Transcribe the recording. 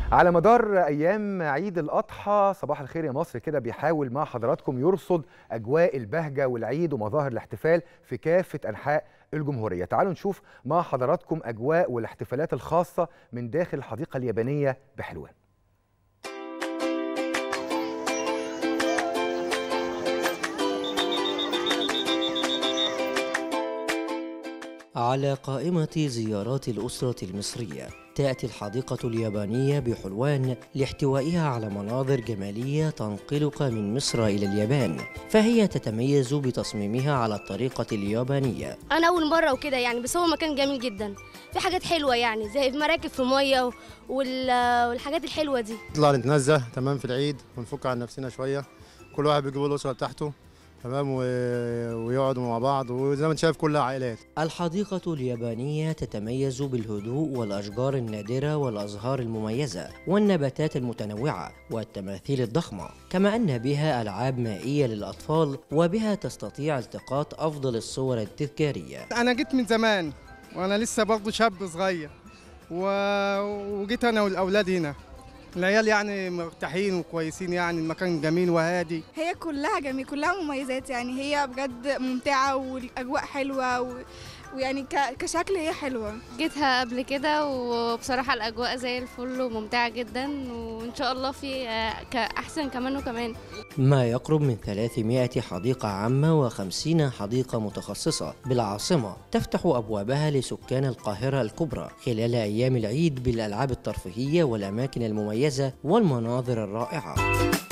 على مدار ايام عيد الاضحى صباح الخير يا مصر كده بيحاول مع حضراتكم يرصد اجواء البهجه والعيد ومظاهر الاحتفال في كافه انحاء الجمهوريه تعالوا نشوف مع حضراتكم اجواء والاحتفالات الخاصه من داخل الحديقه اليابانيه بحلوان على قائمة زيارات الأسرة المصرية تأتي الحديقة اليابانية بحلوان لاحتوائها على مناظر جمالية تنقلك من مصر إلى اليابان فهي تتميز بتصميمها على الطريقة اليابانية انا اول مره وكده يعني بس هو مكان جميل جدا في حاجات حلوه يعني زي مراكب في ميه وال- والحاجات الحلوه دي نطلع نتنزه تمام في العيد ونفك عن نفسنا شويه كل واحد بيجيب الاسره بتاعته تمام و... ويقعدوا مع بعض وزي ما انت شايف كلها عائلات الحديقة اليابانية تتميز بالهدوء والأشجار النادرة والأزهار المميزة والنباتات المتنوعة والتماثيل الضخمة كما أن بها ألعاب مائية للأطفال وبها تستطيع التقاط أفضل الصور التذكارية انا جيت من زمان وانا لسه برضه شاب صغير و... وجيت انا والاولاد هنا العيال يعني مرتاحين وكويسين يعني المكان جميل وهادي هي كلها جميل كلها مميزات يعني هي بجد ممتعة والأجواء حلوة و... ويعني ك... كشكل هي حلوة جيتها قبل كده وبصراحة الأجواء زي الفل وممتعة جدا وإن شاء الله في آه، ك- أحسن كمان وكمان ما يقرب من 300 حديقة عامة و50 حديقة متخصصة بالعاصمة تفتح أبوابها لسكان القاهرة الكبرى خلال أيام العيد بالألعاب الترفيهية والأماكن المميزة والمناظر الرائعة